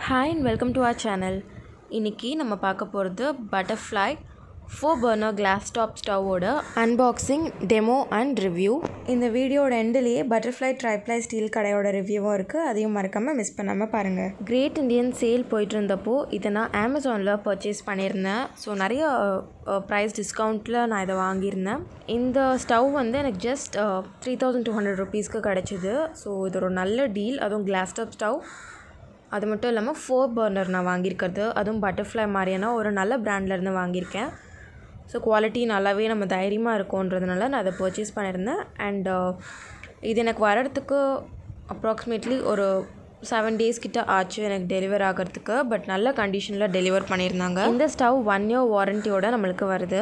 hi and welcome to our channel இன்றைக்கி நம்ம பார்க்க போகிறது butterfly four burner glass top ஸ்டவ்வோட அன்பாக்சிங் டெமோ அண்ட் ரிவ்யூ இந்த வீடியோட எண்டுலேயே பட்டர்ஃப்ளை ட்ரைப்ளை ஸ்டீல் கடையோட ரிவ்யூவும் இருக்குது அதையும் மறக்காமல் மிஸ் பண்ணாமல் பாருங்கள் கிரேட் இண்டியன் சேல் போயிட்டு இருந்தப்போ இதை நான் அமேசானில் பர்ச்சேஸ் பண்ணியிருந்தேன் ஸோ நிறைய ப்ரைஸ் டிஸ்கவுண்ட்டில் நான் இதை வாங்கியிருந்தேன் இந்த ஸ்டவ் வந்து எனக்கு just three thousand two hundred ருபீஸ்க்கு கிடச்சிது ஸோ இது ஒரு நல்ல டீல் அதுவும் கிளாஸ் டாப் ஸ்டவ் அது மட்டும் இல்லாமல் ஃபோர் பர்னர் நான் வாங்கியிருக்கிறது அதுவும் பட்டர்ஃப்ளை மாதிரியான ஒரு நல்ல பிராண்ட்லேருந்து வாங்கியிருக்கேன் ஸோ குவாலிட்டி நல்லாவே நம்ம தைரியமாக இருக்கும்ன்றதுனால நான் அதை பர்ச்சேஸ் பண்ணியிருந்தேன் அண்ட் இது எனக்கு வரதுக்கு அப்ராக்சிமேட்லி ஒரு செவன் டேஸ் கிட்ட ஆச்சு எனக்கு டெலிவர் ஆகிறதுக்கு பட் நல்ல கண்டிஷனில் டெலிவர் பண்ணியிருந்தாங்க இந்த ஸ்டவ் ஒன் இயர் வாரண்ட்டியோட நம்மளுக்கு வருது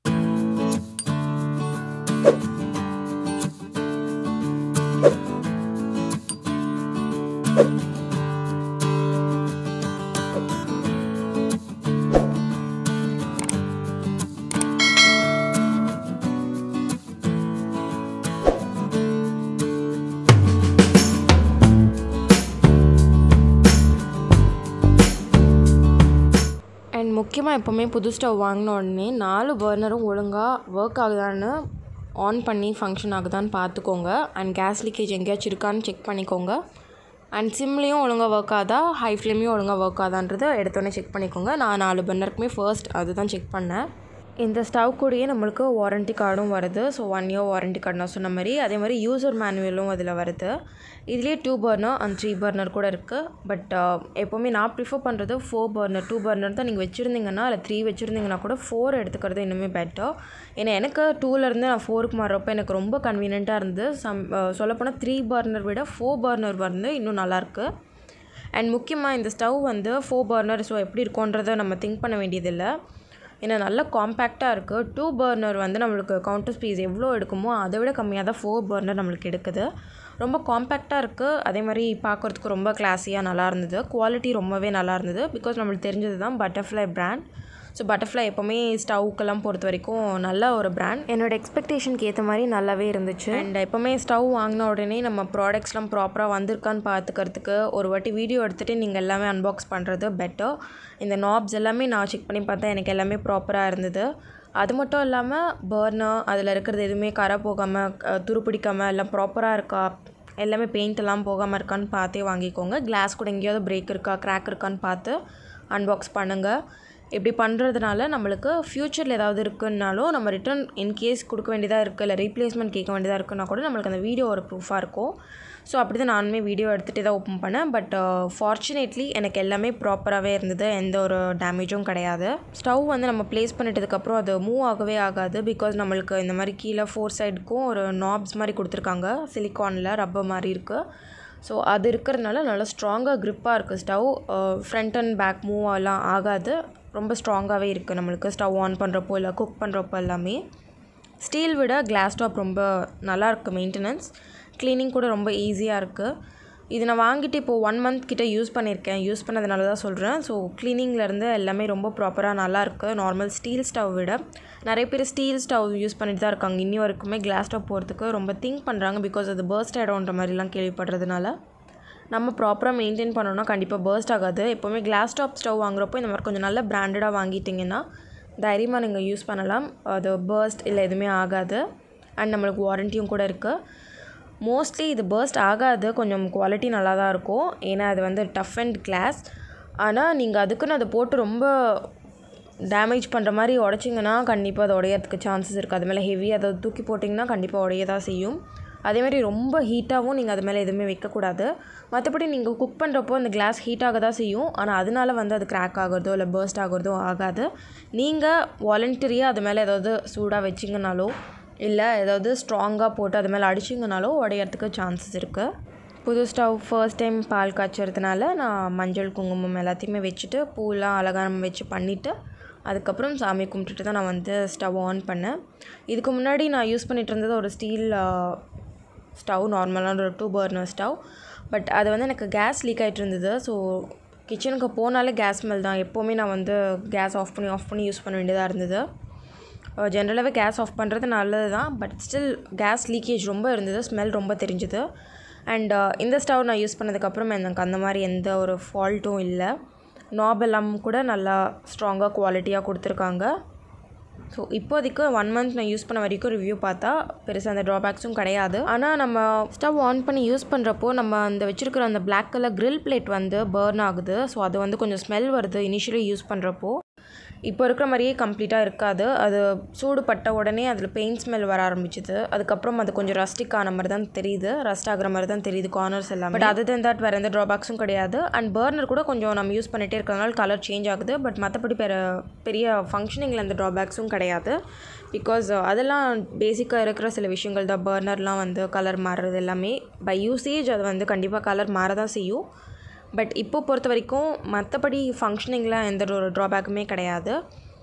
அண்ட் முக்கியமாக எப்போவுமே புது ஸ்டவ் வாங்கின உடனே நாலு பர்னரும் ஒழுங்காக ஒர்க் ஆகுதான்னு ஆன் பண்ணி ஃபங்க்ஷன் ஆகுதான்னு பார்த்துக்கோங்க அண்ட் கேஸ் லீக்கேஜ் எங்கேயாச்சும் இருக்கான்னு செக் பண்ணிக்கோங்க அண்ட் சிம்லேயும் ஒழுங்காக ஒர்க் ஆகுதா ஹை ஃப்ளேம்லேயும் ஒழுங்காக ஒர்க் ஆகுதான்றதை எடுத்தோடனே செக் பண்ணிக்கோங்க நான் நாலு பர்னருக்குமே ஃபர்ஸ்ட் அதுதான் செக் பண்ணேன் இந்த ஸ்டவ் கூடயே நம்மளுக்கு வாரண்ட்டி கார்டும் வருது so one year warranty card நான் சொன்ன மாதிரி அதே மாதிரி யூசர் மேனுவலும் அதில் வருது இதுலேயே two burner and three burner கூட இருக்குது பட் எப்போவுமே நான் ப்ரிஃபர் பண்ணுறது ஃபோர் பர்னர் டூ பர்னர் தான் நீங்கள் வச்சுருந்தீங்கன்னா இல்லை த்ரீ வச்சுருந்தீங்கன்னா கூட ஃபோர் எடுத்துக்கிறது இன்னுமே பெட்டர் ஏன்னா எனக்கு டூலேருந்து நான் ஃபோருக்கு மாறுறப்ப எனக்கு ரொம்ப கன்வீனியண்ட்டாக இருந்தது சம் சொல்லப்போனால் த்ரீ பர்னர் விட ஃபோர் பர்னர் வந்து இன்னும் நல்லாயிருக்கு அண்ட் முக்கியமாக இந்த ஸ்டவ் வந்து ஃபோர் பர்னர் ஸோ எப்படி இருக்குன்றதை நம்ம திங்க் பண்ண வேண்டியதில்லை ஏன்னா நல்ல காம்பேக்டாக இருக்குது டூ பர்னர் வந்து நம்மளுக்கு கவுண்டர் ஸ்பேஸ் எவ்வளோ எடுக்குமோ அதை விட கம்மியாக தான் ஃபோர் பர்னர் நம்மளுக்கு எடுக்குது ரொம்ப காம்பேக்டாக இருக்குது அதே மாதிரி பார்க்குறதுக்கு ரொம்ப கிளாஸியாக நல்லா இருந்தது குவாலிட்டி ரொம்பவே நல்லா இருந்தது பிகாஸ் நம்மளுக்கு தெரிஞ்சது தான் பட்டர்ஃப்ளை பிராண்ட் ஸோ பட்டர்ஃப்ளை எப்போவுமே ஸ்டவ்க்கெல்லாம் பொறுத்த வரைக்கும் நல்ல ஒரு பிராண்ட் என்னோடய எக்ஸ்பெக்டேஷனுக்கு ஏற்ற மாதிரி நல்லாவே இருந்துச்சு அண்ட் எப்போவுமே ஸ்டவ் வாங்கின உடனே நம்ம ப்ராடக்ட்ஸ்லாம் ப்ராப்பராக வந்திருக்கான்னு பார்த்துக்கிறதுக்கு ஒரு வாட்டி வீடியோ எடுத்துகிட்டு நீங்கள் எல்லாமே அன்பாக்ஸ் பண்ணுறது பெட்டர் இந்த நாப்ஸ் எல்லாமே நான் செக் பண்ணி பார்த்தேன் எனக்கு எல்லாமே ப்ராப்பராக இருந்தது அது மட்டும் இல்லாமல் பர்னர் அதில் இருக்கிறது எதுவுமே கரை போகாமல் துருப்பிடிக்காமல் எல்லாம் ப்ராப்பராக இருக்கா எல்லாமே பெயிண்ட் எல்லாம் போகாமல் இருக்கான்னு பார்த்தே வாங்கிக்கோங்க கிளாஸ் கூட எங்கேயாவது பிரேக் இருக்கா கிராக் இருக்கான்னு பார்த்து அன்பாக்ஸ் பண்ணுங்கள் இப்படி பண்ணுறதுனால நம்மளுக்கு ஃப்யூச்சரில் ஏதாவது இருக்குன்னாலும் நம்ம ரிட்டர்ன் இன்கேஸ் கொடுக்க வேண்டியதாக இருக்குது இல்லை ரீப்ளேஸ்மெண்ட் கேட்க வேண்டியதாக இருக்குன்னா கூட நம்மளுக்கு அந்த வீடியோ ஒரு ப்ரூஃபாக இருக்கும் ஸோ அப்படி தான் நானுமே வீடியோ எடுத்துகிட்டு தான் ஓப்பன் பண்ணேன் பட் ஃபார்ச்சுனேட்லி எனக்கு எல்லாமே ப்ராப்பராகவே இருந்தது எந்த ஒரு டேமேஜும் கிடையாது ஸ்டவ் வந்து நம்ம ப்ளேஸ் பண்ணிட்டதுக்கப்புறம் அது மூவ் ஆகவே ஆகாது பிகாஸ் நம்மளுக்கு இந்த மாதிரி கீழே ஃபோர் சைடுக்கும் ஒரு நாப்ஸ் மாதிரி கொடுத்துருக்காங்க சிலிக்கானில் ரப்பர் மாதிரி இருக்குது ஸோ அது இருக்கிறதுனால நல்லா ஸ்ட்ராங்காக க்ரிப்பாக இருக்குது stove front and back move எல்லாம் ஆகாது ரொம்ப ஸ்ட்ராங்காகவே இருக்குது நம்மளுக்கு ஸ்டவ் ஆன் பண்ணுறப்போ இல்லை குக் பண்ணுறப்போ எல்லாமே ஸ்டீல் விட கிளாஸ் டாப் ரொம்ப நல்லாயிருக்கு மெயின்டெனன்ஸ் க்ளீனிங் கூட ரொம்ப ஈஸியாக இருக்குது இது நான் வாங்கிட்டு இப்போது ஒன் மந்த் கிட்டே யூஸ் பண்ணியிருக்கேன் யூஸ் பண்ணதுனால தான் சொல்கிறேன் ஸோ க்ளீனிங்லேருந்து எல்லாமே ரொம்ப ப்ராப்பராக நல்லாயிருக்கு நார்மல் ஸ்டீல் ஸ்டவ் விட நிறைய பேர் ஸ்டீல் ஸ்டவ் யூஸ் பண்ணிட்டு தான் இருக்காங்க இன்னி வரைக்குமே கிளாஸ் ஸ்டவ் போகிறதுக்கு ரொம்ப திங்க் பண்ணுறாங்க பிகாஸ் அது பர்ஸ்ட் ஆகிடும்ன்ற மாதிரிலாம் கேள்விப்படுறதுனால நம்ம ப்ராப்பராக மெயின்டைன் பண்ணோன்னா கண்டிப்பாக பர்ஸ்ட் ஆகாது எப்போவுமே கிளாஸ் டாப் ஸ்டவ் வாங்குறப்போ இந்த மாதிரி கொஞ்சம் நல்ல பிராண்டடாக வாங்கிட்டிங்கன்னா தைரியமாக நீங்கள் யூஸ் பண்ணலாம் அது பர்ஸ்ட் இல்லை எதுவுமே ஆகாது அண்ட் நம்மளுக்கு வாரண்ட்டியும் கூட இருக்குது மோஸ்ட்லி இது பர்ஸ்ட் ஆகாது கொஞ்சம் குவாலிட்டி நல்லா தான் இருக்கும் ஏன்னா அது வந்து டஃப் அண்ட் கிளாஸ் ஆனால் நீங்கள் அதுக்குன்னு அதை போட்டு ரொம்ப டேமேஜ் பண்ணுற மாதிரி உடச்சிங்கன்னா கண்டிப்பாக அது உடையறதுக்கு சான்சஸ் இருக்குது அது மேலே ஹெவி அதை தூக்கி போட்டிங்கன்னா கண்டிப்பாக உடைய தான் செய்யும் அதேமாதிரி ரொம்ப ஹீட்டாகவும் நீங்கள் அது மேலே எதுவுமே வைக்கக்கூடாது மற்றபடி நீங்கள் குக் பண்ணுறப்போ அந்த கிளாஸ் ஹீட்டாக தான் செய்யும் ஆனால் அதனால வந்து அது கிராக் ஆகிறதோ இல்லை பர்ஸ்ட் ஆகிறதோ ஆகாது நீங்கள் வாலண்டரியாக அது மேலே ஏதாவது சூடாக வச்சிங்கனாலோ இல்லை ஏதாவது ஸ்ட்ராங்காக போட்டு அது மேலே அடிச்சிங்கனாலோ உடையறதுக்கு சான்சஸ் இருக்குது புது ஸ்டவ் ஃபர்ஸ்ட் டைம் பால் காய்ச்சறதுனால நான் மஞ்சள் குங்குமம் எல்லாத்தையுமே வச்சுட்டு பூலாம் அலங்காரம் வச்சு பண்ணிவிட்டு அதுக்கப்புறம் சாமி கும்பிட்டுட்டு தான் நான் வந்து ஸ்டவ் ஆன் பண்ணேன் இதுக்கு முன்னாடி நான் யூஸ் பண்ணிகிட்டு இருந்தது ஒரு ஸ்டீல் ஸ்டவ் நார்மலான ஒரு டூ பர்னர் ஸ்டவ் பட் அது வந்து எனக்கு கேஸ் லீக் ஆகிட்டு இருந்தது ஸோ கிச்சனுக்கு போனாலே கேஸ் ஸ்மெல் தான் எப்போவுமே நான் வந்து கேஸ் ஆஃப் பண்ணி ஆஃப் பண்ணி யூஸ் பண்ண வேண்டியதாக இருந்தது ஜென்ரலாகவே கேஸ் ஆஃப் பண்ணுறது நல்லது தான் பட் ஸ்டில் கேஸ் லீக்கேஜ் ரொம்ப இருந்தது ஸ்மெல் ரொம்ப தெரிஞ்சுது அண்ட் இந்த ஸ்டவ் நான் யூஸ் பண்ணதுக்கப்புறம் எனக்கு அந்த மாதிரி எந்த ஒரு ஃபால்ட்டும் இல்லை நாப் எல்லாம் கூட நல்லா ஸ்ட்ராங்காக குவாலிட்டியாக கொடுத்துருக்காங்க ஸோ இப்போதைக்கு ஒன் மந்த் நான் யூஸ் பண்ண வரைக்கும் ரிவ்யூ பார்த்தா பெருசாக அந்த ட்ராபேக்ஸும் கிடையாது ஆனால் நம்ம ஸ்டவ் ஆன் பண்ணி யூஸ் பண்ணுறப்போ நம்ம அந்த வச்சுருக்கிற அந்த பிளாக் கலர் grill பிளேட் வந்து பர்ன் ஆகுது ஸோ அது வந்து கொஞ்சம் ஸ்மெல் வருது இனிஷியலி யூஸ் பண்ணுறப்போ இப்போ இருக்கிற மாதிரியே கம்ப்ளீட்டாக இருக்காது அது சூடு பட்ட உடனே அதில் பெயின் ஸ்மெல் வர ஆரம்பிச்சுது அதுக்கப்புறம் அது கொஞ்சம் ரஸ்டிக் ஆன மாதிரி தான் தெரியுது ரஸ்ட் ஆகிற மாதிரி தான் தெரியுது கார்னர்ஸ் எல்லாம் பட் அது தன் தட் வேறு எந்த ட்ராபேக்ஸும் கிடையாது அண்ட் பர்னர் கூட கொஞ்சம் நம்ம யூஸ் பண்ணிகிட்டே இருக்கிறதுனால கலர் சேஞ்ச் ஆகுது பட் மற்றபடி பெற பெரிய ஃபங்க்ஷனிங்கில் எந்த ட்ராபேக்ஸும் கிடையாது பிகாஸ் அதெல்லாம் பேசிக்காக இருக்கிற சில விஷயங்கள் தான் பர்னர்லாம் வந்து கலர் மாறுறது எல்லாமே பை யூசேஜ் அது வந்து கண்டிப்பாக கலர் மாற தான் செய்யும் பட் இப்போ பொறுத்த வரைக்கும் மற்றபடி ஃபங்க்ஷனிங்கில் எந்த ஒரு ட்ராபேக்குமே கிடையாது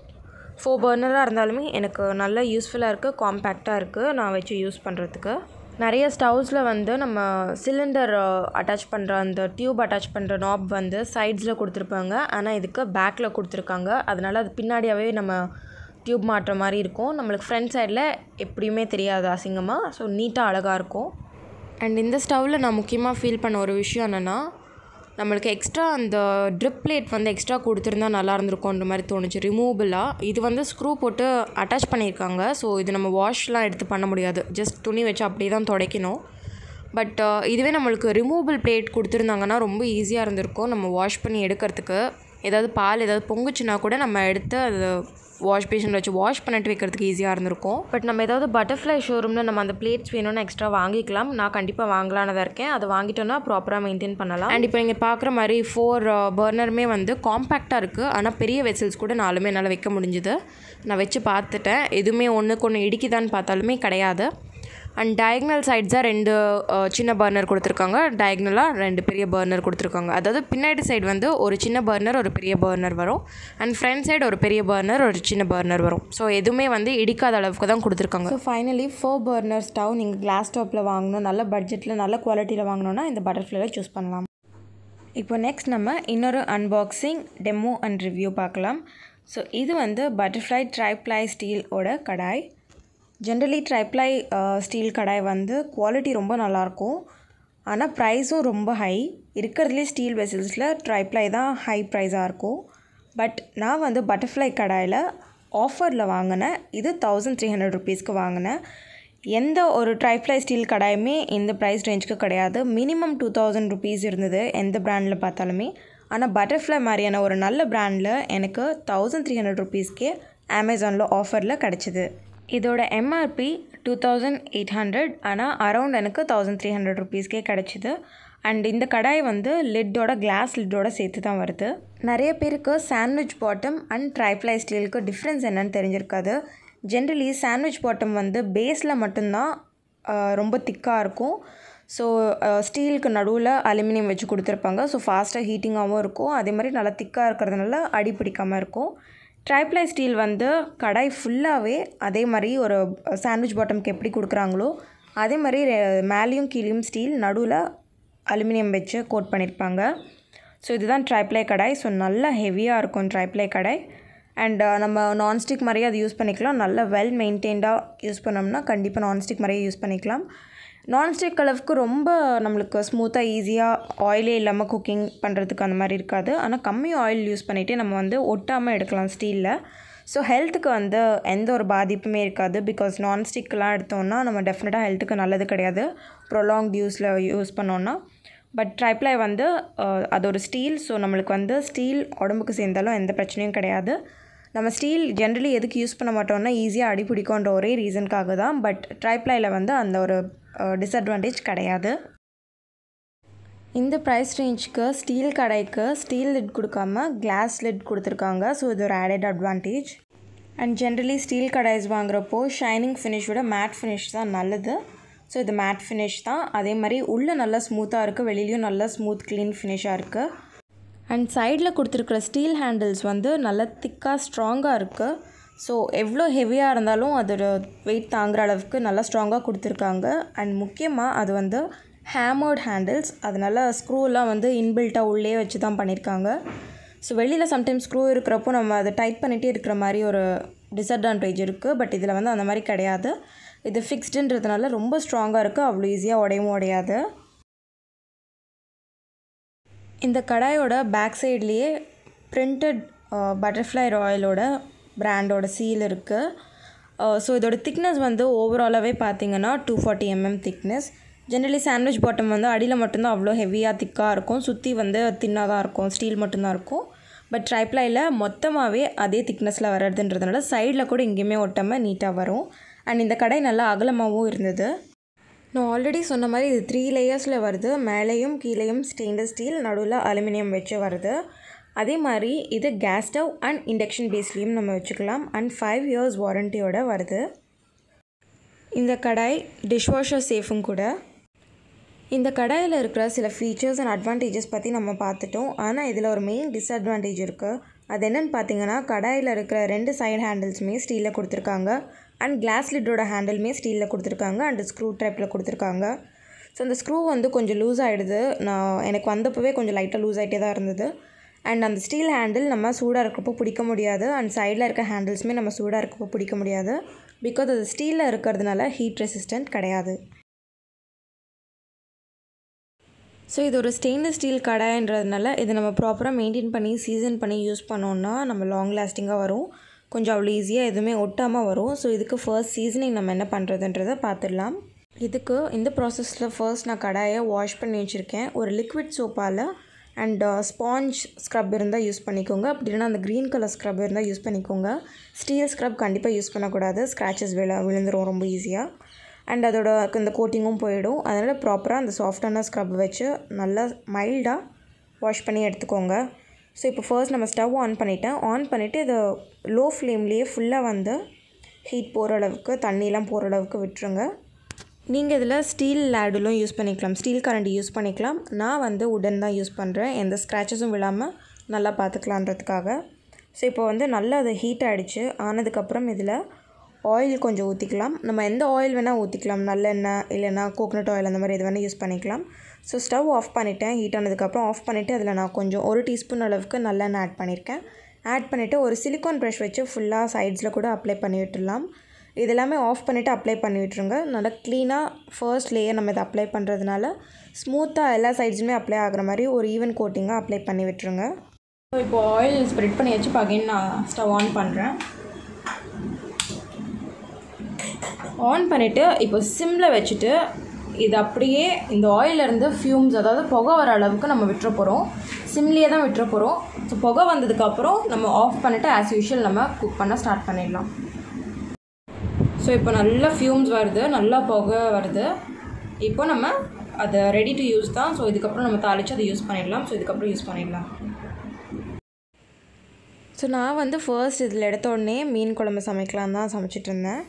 ஃபோர் பர்னராக இருந்தாலுமே எனக்கு நல்ல யூஸ்ஃபுல்லாக இருக்குது காம்பேக்டாக இருக்குது நான் வச்சு யூஸ் பண்ணுறதுக்கு நிறைய ஸ்டவ்ஸில் வந்து நம்ம சிலிண்டர் அட்டாச் பண்ணுற அந்த டியூப் அட்டாச் பண்ணுற நாப் வந்து சைட்ஸில் கொடுத்துருப்பாங்க ஆனால் இதுக்கு பேக்கில் கொடுத்துருக்காங்க அதனால் அது பின்னாடியாகவே நம்ம டியூப் மாட்டுற மாதிரி இருக்கும் நம்மளுக்கு ஃப்ரண்ட் சைடில் எப்படியுமே தெரியாது அசிங்கமாக ஸோ நீட்டாக அழகாக இருக்கும் அண்ட் இந்த ஸ்டவ்வில் நான் முக்கியமாக ஃபீல் பண்ண ஒரு விஷயம் என்னென்னா நம்மளுக்கு எக்ஸ்ட்ரா அந்த ட்ரிப் பிளேட் வந்து எக்ஸ்ட்ரா கொடுத்துருந்தா நல்லா இருந்திருக்கும்ன்ற மாதிரி தோணுச்சு ரிமூவபிளாக இது வந்து ஸ்க்ரூ போட்டு அட்டாச் பண்ணியிருக்காங்க ஸோ இது நம்ம வாஷ்லாம் எடுத்து பண்ண முடியாது ஜஸ்ட் துணி வச்சு அப்படியே தான் துடைக்கணும் பட் இதுவே நம்மளுக்கு ரிமூவபிள் பிளேட் கொடுத்துருந்தாங்கன்னா ரொம்ப ஈஸியாக இருந்திருக்கும் நம்ம வாஷ் பண்ணி எடுக்கிறதுக்கு ஏதாவது பால் ஏதாவது பொங்குச்சுன்னா கூட நம்ம எடுத்து அது வாஷ் பேஷனில் வச்சு வாஷ் பண்ணிட்டு வைக்கிறதுக்கு ஈஸியாக இருந்திருக்கும் பட் நம்ம ஏதாவது பட்டர்ஃப்ளை ஷோரூமில் நம்ம அந்த பிளேட்ஸ் வேணும்னு எக்ஸ்ட்ரா வாங்கிக்கலாம் நான் கண்டிப்பாக வாங்கலான்னு தான் இருக்கேன் அதை வாங்கிட்டோன்னா ப்ராப்பராக மெயின்டைன் பண்ணலாம் அண்ட் இப்போ நீங்கள் பார்க்குற மாதிரி ஃபோர் பர்னருமே வந்து காம்பேக்டாக இருக்குது ஆனால் பெரிய வெசல்ஸ் கூட நாலுமே என்னால் வைக்க முடிஞ்சுது நான் வச்சு பார்த்துட்டேன் எதுவுமே ஒன்றுக்கு ஒன்று இடிக்குதான்னு பார்த்தாலுமே கிடையாது அண்ட் டயக்னல் சைட்ஸாக ரெண்டு அஹ், சின்ன பர்னர் கொடுத்துருக்காங்க டயக்னலாக ரெண்டு பெரிய பர்னர் கொடுத்துருக்காங்க அதாவது பின்னாடி சைடு வந்து ஒரு சின்ன பர்னர் ஒரு பெரிய பர்னர் வரும் அண்ட் ஃப்ரண்ட் சைடு ஒரு பெரிய பர்னர் ஒரு சின்ன பர்னர் வரும் ஸோ எதுவுமே வந்து இடிக்காத அளவுக்கு தான் கொடுத்துருக்காங்க so finally four burner stove நீங்கள் கிளாஸ் டாப்பில் வாங்கணும் நல்ல பட்ஜெட்டில் நல்ல குவாலிட்டியில் வாங்கணுன்னா இந்த பட்டர்ஃப்ளைல சூஸ் பண்ணலாம் இப்போ நெக்ஸ்ட் நம்ம இன்னொரு அன்பாக்சிங் டெமோ அண்ட் ரிவ்யூ பார்க்கலாம் ஸோ இது வந்து பட்டர்ஃப்ளை ட்ரைப்ளை ஸ்டீலோட kadai generally triply steel kadai வந்து குவாலிட்டி ரொம்ப நல்லாயிருக்கும் ஆனால் ப்ரைஸும் ரொம்ப ஹை இருக்கிறதுலே ஸ்டீல் வெசல்ஸில் ட்ரைப்ளை தான் ஹை ப்ரைஸாக இருக்கும் பட் நான் வந்து பட்டர்ஃப்ளை கடாயில் ஆஃபரில் வாங்கினேன் இது தௌசண்ட் த்ரீ ஹண்ட்ரட் ருபீஸ்க்கு வாங்கினேன் எந்த ஒரு ட்ரைப்ளை ஸ்டீல் கடாயுமே இந்த ப்ரைஸ் ரேஞ்சுக்கு கிடையாது மினிமம் டூ தௌசண்ட் ருபீஸ் இருந்தது எந்த ப்ராண்டில் பார்த்தாலுமே ஆனால் பட்டர்ஃப்ளை மாதிரியான ஒரு நல்ல ப்ராண்டில் எனக்கு தௌசண்ட் த்ரீ ஹண்ட்ரட் ருபீஸ்க்கே அமேசானில் ஆஃபரில் கிடச்சிது இதோட MRP two thousand eight hundred ஆனால் அரௌண்ட் எனக்கு தௌசண்ட் த்ரீ ஹண்ட்ரட் ருபீஸ்க்கே கிடச்சிது அண்ட் இந்த கடாய் வந்து லிட்டோட கிளாஸ் லிட்டோட சேர்த்து தான் வருது நிறைய பேருக்கு சாண்ட்விச் பாட்டம் அண்ட் ட்ரைப்ளை ஸ்டீலுக்கு டிஃப்ரென்ஸ் என்னன்னு தெரிஞ்சிருக்காது ஜென்ரலி சாண்ட்விச் பாட்டம் வந்து பேஸில் மட்டும்தான் ஆஹ், ரொம்ப திக்காக இருக்கும் ஸோ ஸ்டீலுக்கு நடுவில் அலுமினியம் வச்சு கொடுத்துருப்பாங்க ஸோ ஃபாஸ்ட்டாக ஹீட்டிங்காகவும் இருக்கும் அதே மாதிரி நல்லா திக்காக இருக்கிறதுனால அடி பிடிக்காமல் இருக்கும் ட்ரைப்ளை ஸ்டீல் வந்து கடாய் ஃபுல்லாகவே அதே மாதிரி ஒரு சாண்ட்விச் பாட்டம்க்கு எப்படி கொடுக்குறாங்களோ அதே மாதிரி ரெ- மேலேயும் கீழேயும் ஸ்டீல் நடுவில் அலுமினியம் வச்சு கோட் பண்ணியிருப்பாங்க ஸோ இதுதான் ட்ரைப்ளை கடாய் ஸோ நல்லா ஹெவியாக இருக்கும் ட்ரைப்ளை கடாய் அண்ட் நம்ம நான்ஸ்டிக் மாதிரியே அது யூஸ் பண்ணிக்கலாம் நல்ல வெல் மெயின்டைன்டாக யூஸ் பண்ணோம்னா கண்டிப்பாக நான்ஸ்டிக் மாதிரியே யூஸ் பண்ணிக்கலாம் நான்ஸ்டிக் அளவுக்கு ரொம்ப நம்மளுக்கு ஸ்மூத்தாக ஈஸியாக ஆயிலே இல்லாமல் குக்கிங் பண்ணுறதுக்கு அந்த மாதிரி இருக்காது ஆனால் கம்மி ஆயில் யூஸ் பண்ணிவிட்டு நம்ம வந்து ஒட்டாமல் எடுக்கலாம் ஸ்டீலில் ஸோ ஹெல்த்துக்கு வந்து எந்த ஒரு பாதிப்புமே இருக்காது பிகாஸ் நான்ஸ்டிக்லாம் எடுத்தோம்னா நம்ம டெஃபினட்டாக ஹெல்த்துக்கு நல்லது கிடையாது ப்ரொலாங்ட் யூஸில் யூஸ் பண்ணோன்னா பட் ட்ரைப்ளை வந்து அஹ், அது ஒரு ஸ்டீல் ஸோ நம்மளுக்கு வந்து ஸ்டீல் உடம்புக்கு சேர்ந்தாலும் எந்த பிரச்சனையும் கிடையாது நம்ம ஸ்டீல் ஜென்ரலி எதுக்கு யூஸ் பண்ண மாட்டோம்னா ஈஸியாக அடி பிடிக்கும்ன்ற ஒரே ரீசனுக்காக தான் பட் ட்ரைப்ளையில் வந்து அந்த ஒரு டிஸ்அட்வான்டேஜ் கிடையாது இந்த ப்ரைஸ் ரேஞ்சுக்கு ஸ்டீல் கடைக்கு ஸ்டீல் லிட் கொடுக்காம கிளாஸ் லிட் கொடுத்துருக்காங்க ஸோ இது ஒரு added advantage and generally steel kadais வாங்குறப்போ ஷைனிங் ஃபினிஷோட மேட் ஃபினிஷ் தான் நல்லது ஸோ இது மேட் ஃபினிஷ் தான் அதே மாதிரி உள்ளே நல்லா ஸ்மூத்தாக இருக்குது வெளியிலையும் நல்லா ஸ்மூத் க்ளீன் ஃபினிஷாக இருக்குது அண்ட் சைடில் கொடுத்துருக்குற ஸ்டீல் ஹேண்டில்ஸ் வந்து நல்லா திக்காக ஸ்ட்ராங்காக இருக்குது ஸோ எவ்வளோ ஹெவியாக இருந்தாலும் அதோட வெயிட் தாங்குற அளவுக்கு நல்லா ஸ்ட்ராங்காக கொடுத்துருக்காங்க அண்ட் முக்கியமாக அது வந்து ஹேமர்ட் ஹேண்டில்ஸ் அதனால ஸ்க்ரூலாம் வந்து இன்பில்ட்டாக உள்ளே வச்சு தான் பண்ணியிருக்காங்க ஸோ வெளியில் சம்டைம்ஸ் ஸ்க்ரூ இருக்கிறப்போ நம்ம அதை டைட் பண்ணிகிட்டே இருக்கிற மாதிரி ஒரு டிஸ்அட்வான்டேஜ் இருக்குது பட் இதில் வந்து அந்த மாதிரி கிடையாது இது ஃபிக்ஸ்டுன்றதுனால ரொம்ப ஸ்ட்ராங்காக இருக்குது அவ்வளோ ஈஸியாக உடையவும் உடையாது இந்த கடாயோட பேக் சைட்லேயே பிரிண்டட் பட்டர்ஃப்ளை ராயலோட பிராண்டோட சீல் இருக்குது ஸோ இதோட திக்னஸ் வந்து ஓவராலாகவே பார்த்தீங்கன்னா two forty mm thickness generally sandwich bottom வந்து அடியில் மட்டும்தான் அவ்வளோ ஹெவியாக திக்காக இருக்கும் சுற்றி வந்து தின்னாக தான் இருக்கும் ஸ்டீல் மட்டும்தான் இருக்கும் பட் ட்ரைப்ளையில் மொத்தமாகவே அதே திக்னஸில் வர்றதுன்றதுனால சைடில் கூட எங்கேயுமே ஒட்டாமல் நீட்டாக வரும் அண்ட் இந்த கடை நல்லா அகலமாகவும் இருந்தது நான் ஆல்ரெடி சொன்ன மாதிரி இது த்ரீ லேயர்ஸில் வருது மேலேயும் கீழேயும் ஸ்டெயின்லெஸ் ஸ்டீல் நடுவில் அலுமினியம் வச்சு வருது அதே மாதிரி இது கேஸ் ஸ்டவ் அண்ட் இண்டக்ஷன் பேஸ்லேயும் நம்ம வச்சுக்கலாம் அண்ட் ஃபைவ் இயர்ஸ் வாரண்ட்டியோட வருது இந்த கடாய் டிஷ்வாஷர் சேஃபும் கூட இந்த கடாயில் இருக்கிற சில ஃபீச்சர்ஸ் அண்ட் அட்வான்டேஜஸ் பற்றி நம்ம பார்த்துட்டோம் ஆனால் இதில் ஒரு மெயின் டிஸ்அட்வான்டேஜ் இருக்குது அது என்னென்னு பார்த்தீங்கன்னா கடாயில் இருக்கிற ரெண்டு சைடு ஹேண்டில்ஸுமே ஸ்டீலில் கொடுத்துருக்காங்க அண்ட் கிளாஸ் லிட்டோட ஹேண்டிலுமே ஸ்டீலில் கொடுத்துருக்காங்க அண்ட் ஸ்க்ரூ டைப்பில் கொடுத்துருக்காங்க ஸோ அந்த ஸ்க்ரூ வந்து கொஞ்சம் லூஸ் ஆகிடுது நான் எனக்கு வந்தப்பவே கொஞ்சம் லைட்டாக லூஸ் ஆகிட்டே தான் இருந்தது அண்ட் அந்த ஸ்டீல் ஹேண்டில் நம்ம சூடாக இருக்கப்போ பிடிக்க முடியாது அண்ட் சைடில் இருக்க ஹேண்டில்ஸுமே நம்ம சூடாக இருக்கப்போ பிடிக்க முடியாது பிகாஸ் அது ஸ்டீலில் இருக்கிறதுனால ஹீட் ரெசிஸ்டன்ட் கிடையாது ஸோ இது ஒரு ஸ்டெயின்லெஸ் ஸ்டீல் கடாயன்றதுனால இதை நம்ம ப்ராப்பராக மெயின்டைன் பண்ணி சீசன் பண்ணி யூஸ் பண்ணோன்னா நம்ம லாங் லாஸ்டிங்காக வரும் கொஞ்சம் அவ்வளோ ஈஸியாக எதுவுமே ஒட்டாமல் வரும் ஸோ இதுக்கு ஃபர்ஸ்ட் சீசனிங் நம்ம என்ன பண்ணுறதுன்றதை பார்த்துடலாம் இதுக்கு இந்த ப்ராசஸில் ஃபர்ஸ்ட் நான் கடாயை வாஷ் பண்ணி வச்சுருக்கேன் ஒரு லிக்விட் சோப்பால் அண்ட் ஸ்பாஞ்ச் ஸ்க்ரப் இருந்தால் யூஸ் பண்ணிக்கோங்க அப்படி இல்லைனா அந்த க்ரீன் கலர் ஸ்க்ரப் இருந்தால் யூஸ் பண்ணிக்கோங்க ஸ்டீல் ஸ்க்ரப் கண்டிப்பாக யூஸ் பண்ணக்கூடாது ஸ்க்ராச்சஸ் விழ விழுந்துரும் ரொம்ப ஈஸியாக அண்ட் அதோட இந்த கோட்டிங்கும் போயிடும் அதனால் ப்ராப்பராக அந்த சாஃப்டான ஸ்க்ரப் வச்சு நல்லா மைல்டாக வாஷ் பண்ணி எடுத்துக்கோங்க ஸோ இப்போ ஃபர்ஸ்ட் நம்ம ஸ்டவ் ஆன் பண்ணிவிட்டேன் ஆன் பண்ணிவிட்டு இதை லோ ஃப்ளேம்லேயே ஃபுல்லாக வந்து ஹீட் போகிற அளவுக்கு தண்ணியெலாம் போகிற அளவுக்கு விட்டுருங்க நீங்கள் இதில் ஸ்டீல் லேடிலும் யூஸ் பண்ணிக்கலாம் ஸ்டீல் கரண்டி யூஸ் பண்ணிக்கலாம் நான் வந்து உடன் தான் யூஸ் பண்ணுறேன் எந்த ஸ்க்ராச்சஸும் விழாமல் நல்லா பார்த்துக்கலான்றதுக்காக ஸோ இப்போ வந்து நல்லா அது ஹீட் ஆகிடுச்சு ஆனதுக்கப்புறம் இதில் ஆயில் கொஞ்சம் ஊற்றிக்கலாம் நம்ம எந்த ஆயில் வேணால் ஊற்றிக்கலாம் நல்லெண்ணெய் இல்லைன்னா கோகனட் ஆயில் அந்த மாதிரி எது வேணால் யூஸ் பண்ணிக்கலாம் ஸோ ஸ்டவ் ஆஃப் பண்ணிவிட்டேன் ஹீட் ஆனதுக்கப்புறம் ஆஃப் பண்ணிவிட்டு அதில் நான் கொஞ்சம் ஒரு டீஸ்பூன் அளவுக்கு நல்லெண்ணெய் ஆட் பண்ணியிருக்கேன் ஆட் பண்ணிவிட்டு ஒரு சிலிக்கான் ப்ரஷ் வச்சு ஃபுல்லாக சைட்ஸில் கூட அப்ளை பண்ணி விட்டுடலாம் இதெல்லாமே ஆஃப் பண்ணிவிட்டு அப்ளை பண்ணி விட்டுருங்க நல்லா க்ளீனாக ஃபர்ஸ்ட் லேயர் நம்ம இதை அப்ளை பண்ணுறதுனால ஸ்மூத்தாக எல்லா சைட்ஸுமே அப்ளை ஆகிற மாதிரி ஒரு ஈவன் கோட்டிங்காக அப்ளை பண்ணி விட்டுருங்க ஸோ இப்போ ஆயில் ஸ்ப்ரெட் பண்ணி வச்சு இப்போ அகைன் நான் ஸ்டவ் ஆன் பண்ணுறேன் ஆன் பண்ணிவிட்டு இப்போ சிம்மில் வச்சுட்டு இது அப்படியே இந்த ஆயிலேருந்து ஃப்யூம்ஸ் அதாவது புகை வர அளவுக்கு நம்ம விட்டுற போகிறோம் சிம்லேயே தான் விட்டுற போகிறோம் ஸோ புகை வந்ததுக்கப்புறம் நம்ம ஆஃப் பண்ணிவிட்டு ஆஸ் யூஷுவல் நம்ம குக் பண்ண ஸ்டார்ட் பண்ணிடலாம் ஸோ இப்போ நல்லா ஃப்யூம்ஸ் வருது நல்லா புகை வருது இப்போ நம்ம அதை ரெடி டு யூஸ் தான் ஸோ இதுக்கப்புறம் நம்ம தாளித்து அதை யூஸ் பண்ணிடலாம் ஸோ இதுக்கப்புறம் யூஸ் பண்ணிடலாம் ஸோ நான் வந்து ஃபர்ஸ்ட் இதில் எடுத்த உடனே மீன் குழம்பு சமைக்கலாம் தான் சமைச்சிட்டு இருந்தேன்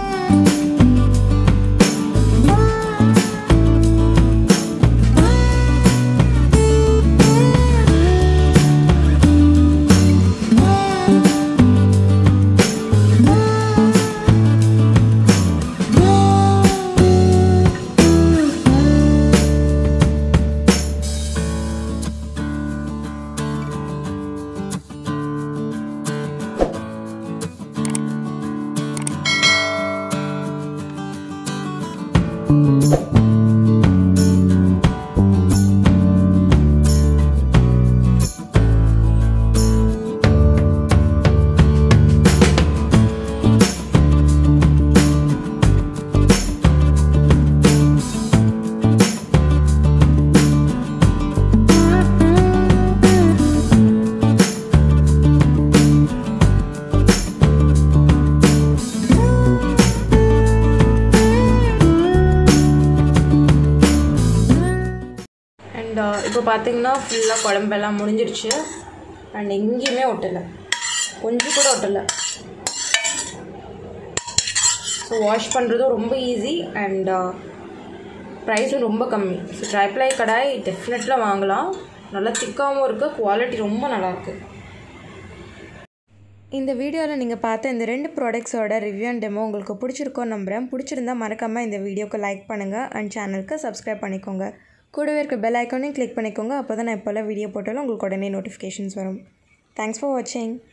அண்ட் இப்போ பார்த்தீங்கன்னா ஃபுல்லாக குழம்பெல்லாம் முடிஞ்சிருச்சு அண்ட் எங்கேயுமே ஒட்டலை கொஞ்சம் கூட ஒட்டலை ஸோ வாஷ் பண்ணுறதும் ரொம்ப ஈஸி அண்ட் ப்ரைஸும் ரொம்ப கம்மி ஸோ ட்ரைப்ளை கடாய் டெஃபினெட்லாம் வாங்கலாம் நல்லா திக்காகவும் இருக்குது குவாலிட்டி ரொம்ப நல்லாயிருக்கு இந்த வீடியோவில் நீங்கள் பார்த்த இந்த ரெண்டு ப்ராடக்ட்ஸோட ரிவ்யூ அண்ட் டெமோ உங்களுக்கு பிடிச்சிருக்கோன்னு நம்புகிறேன் பிடிச்சிருந்தா மறக்காமல் இந்த வீடியோக்கு லைக் பண்ணுங்கள் அண்ட் சேனலுக்கு சப்ஸ்கிரைப் பண்ணிக்கோங்க கூடவே இருக்க பெல் ஐக்கானையும் கிளிக் பண்ணிக்கோங்க அப்போ தான் நான் இப்போல்லாம் வீடியோ போட்டாலும் உங்களுக்கு உடனே நோட்டிஃபிகேஷன்ஸ் வரும் தேங்க்ஸ் ஃபார் வாட்சிங்